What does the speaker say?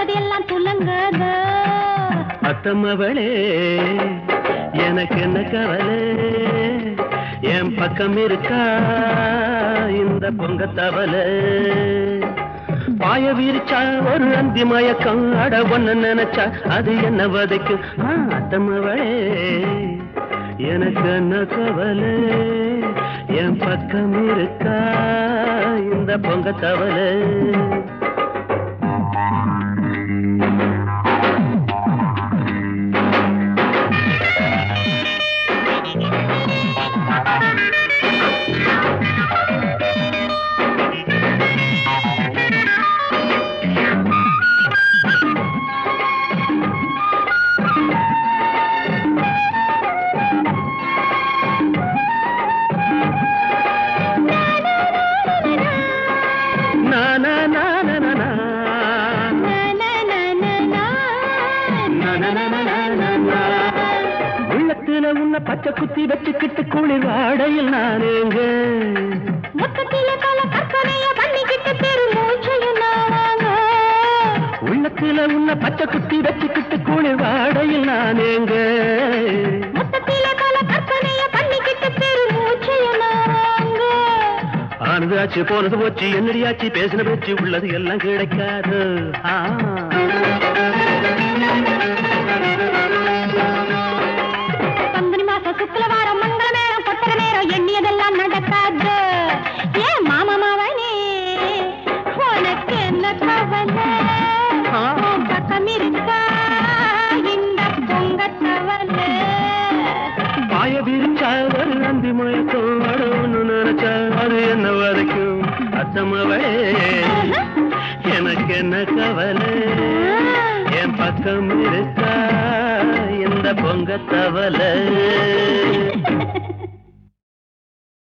மனதெல்லாம் துலங்குதோ அத்தம்மவளே எனக்கு என்ன கவலை என் பக்கம் இருக்கா இந்த பொங்க தவலை பாய விரிச்சா ஒரு அந்தி மயக்கம் அட ஒண்ணு நினைச்சா அது என்ன வதைக்கும் ஆ, அத்தம்மவளே எனக்கு என்ன கவலை என் பக்கம் இருக்கா இந்த பொங்க தவலை நா நா நா நா நா நா. நா, நா, நா, நா, நா, நா, நா. உள்ளத்துல உன்னை பச்சை குத்தி வச்சுக்கிட்டு குளிர் வாடையில் நானேங்க முத்தத்தில பல கற்பனைய பண்ணிக்கிட்டு பெருமூச்சையும் நானாங்க உள்ளத்துல உன்னை பச்சை குத்தி வச்சுக்கிட்டு குளிர் வாடையில் நானேங்க முத்தத்தில பல கற்பனைய பண்ணிக்கிட்டு பெருமூச்சையும் நானாங்க ஆனது ஆச்சு போனது போச்சு என்னடியாச்சு பேசின பேச்சு உள்ளது எல்லாம் கிடைக்காது ஆ. பங்குனி மாசம் சுக்லவாரம் மங்கள நேரம் கொட்டர நேரம் எண்ணியதெல்லாம் நடக்காது ஏன் மாமா மாவனே உனக்கு என்ன கவலை ஆ. உன் பக்கம் இருக்கா இந்த பொங்க தவலை பாய விரிச்சா ஒரு அந்தி மயக்கம் அடோன்னு நினைச்சா அது என்ன வரைக்கும் அத்தமவளே எனக்கு என்ன கவலை என் பக்கம் இருக்கா இந்த பொங்க தவலை